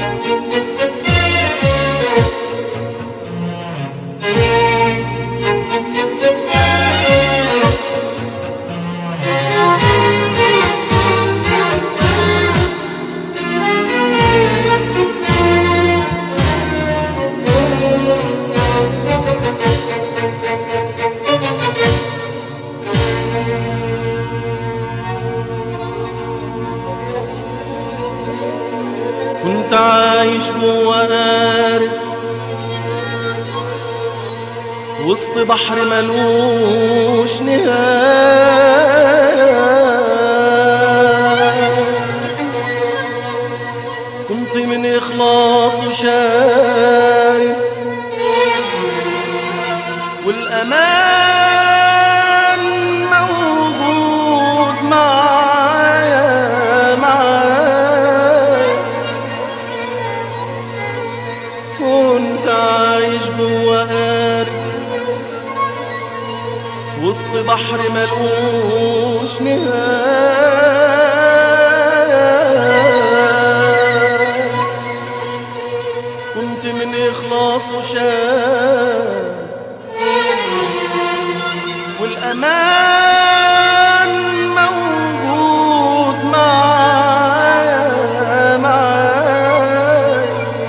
كنت عايش جوا قارب وسط بحر ملوش نهاية كنت من إخلاص وشارب والأمان موجود معايا معايا كنت عايش جوا قارب في وسط بحر ملوش نهاية كنت من إخلاص وشاب والأمان موجود معايا معايا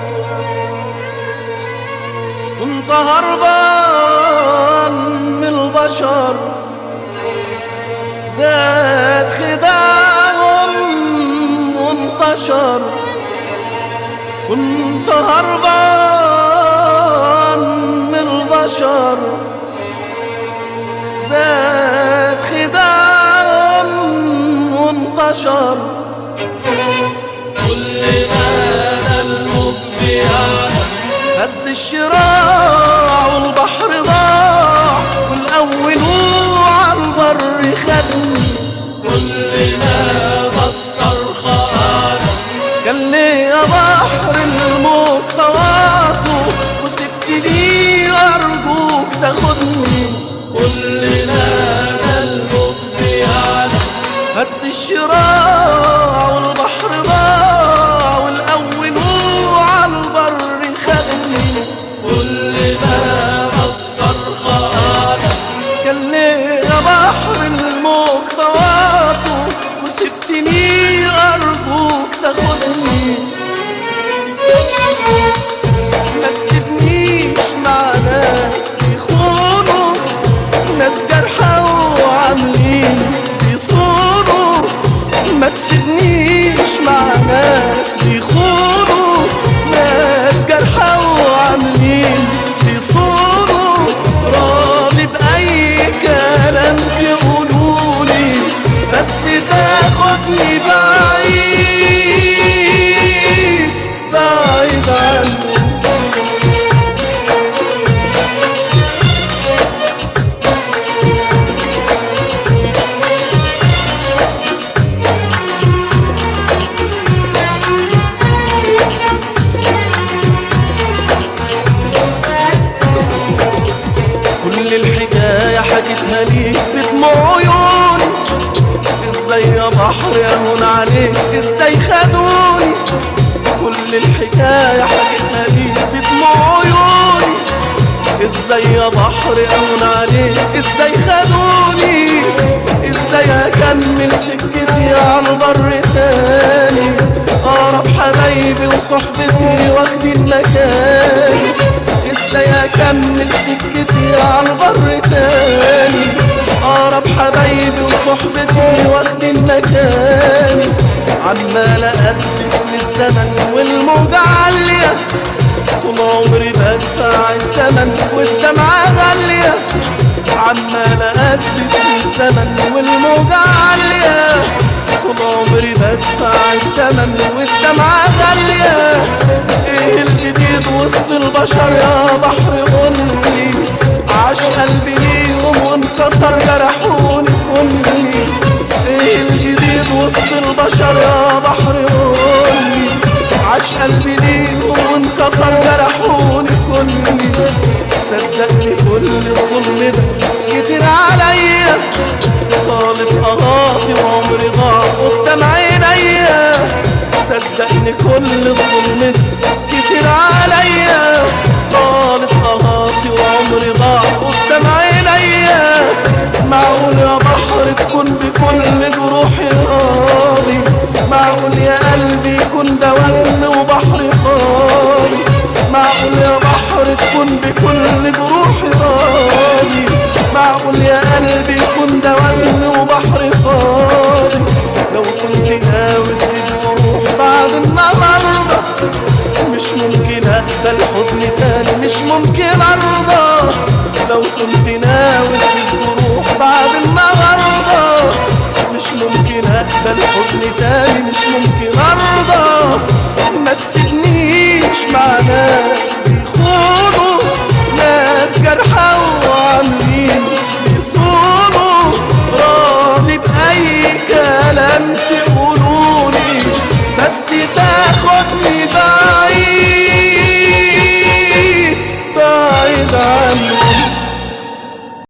كنت هربان من البشر زاد خداعهم وانتشر كنت هربان من البشر زاد خداعهم وانتشر كل ما المبدع هز الشراع والبحر ضاع والأول على البر خدني كل ما بصر خاطر قال لي يا بحر الموج طواته وسبت لي أرجوك تاخدني كل ما المبدع هز الشراع والبحر ضاع والأول على البر خدني كل ما بصر خاطر قال لي يا بحر الموج طواته وسبتني أرجوك تاخدني ما تسيبنيش مع ناس بيخونوا ناس جرحى وعاملين بيصونوا ما تسيبنيش مع ناس بيخونوا ناس جرحى وعاملين بيصونوا راضي بأي كلام يقولولي بس تاخدني بعيد بعيد عنه كل الحكاية حكيتها ليك بدموع عيوني ازاي يا بحر يهون عليك ازاي خدوني كل الحكاية حكيتها ليك بدموع عيوني ازاي يا بحر يهون عليك ازاي خدوني ازاي اكمل سكتي على بر تاني اقرب حبايبي وصحبتي واخدين مكاني ازاي اكمل سكتي على بر تاني اقرب حبايبي وصحبتي واخدين مكاني عمال اقدم للزمن والموجة عالية طول عمري بدفع التمن والدمعة غالية عمال اقدم للزمن والموجة عالية طول عمري بدفع التمن والدمعة غالية ايه الجديد وسط البشر يا بحر قولي عاش قلبي ليهم وانكسر جرحوني كلي ايه الجديد وسط البشر يا بحر قولي عاش قلبي ليهم وانكسر جرحوني كلي صدقني كل الظلم ده كتير عليا طالب قهاتي وعمري ضاع قدام عينيا صدقني كل الظلم ده كتير عليا طالت قهاتي وعمري ضاع قدام عينيا معقول يا بحر تكون بكل جروحي راضي معقول يا قلبي يكون ده وهم وبحر فاضي معقول يا بحر تكون بكل جروحي راضي معقول يا قلبي يكون ده وهم وبحر فاضي لو كنت ناوي تروح بعد النهارده مش ممكن اقبل حزن تاني مش ممكن ارضى لو كنت ناوي تروح بعد النهارده مش ممكن اقبل حزن تاني مش ممكن ارضى ما تسيبنيش مع ناس بيخونوا ناس جرحى وعاملين يصونوا راضي بأي كلام تقولولي بس تاخدني بعد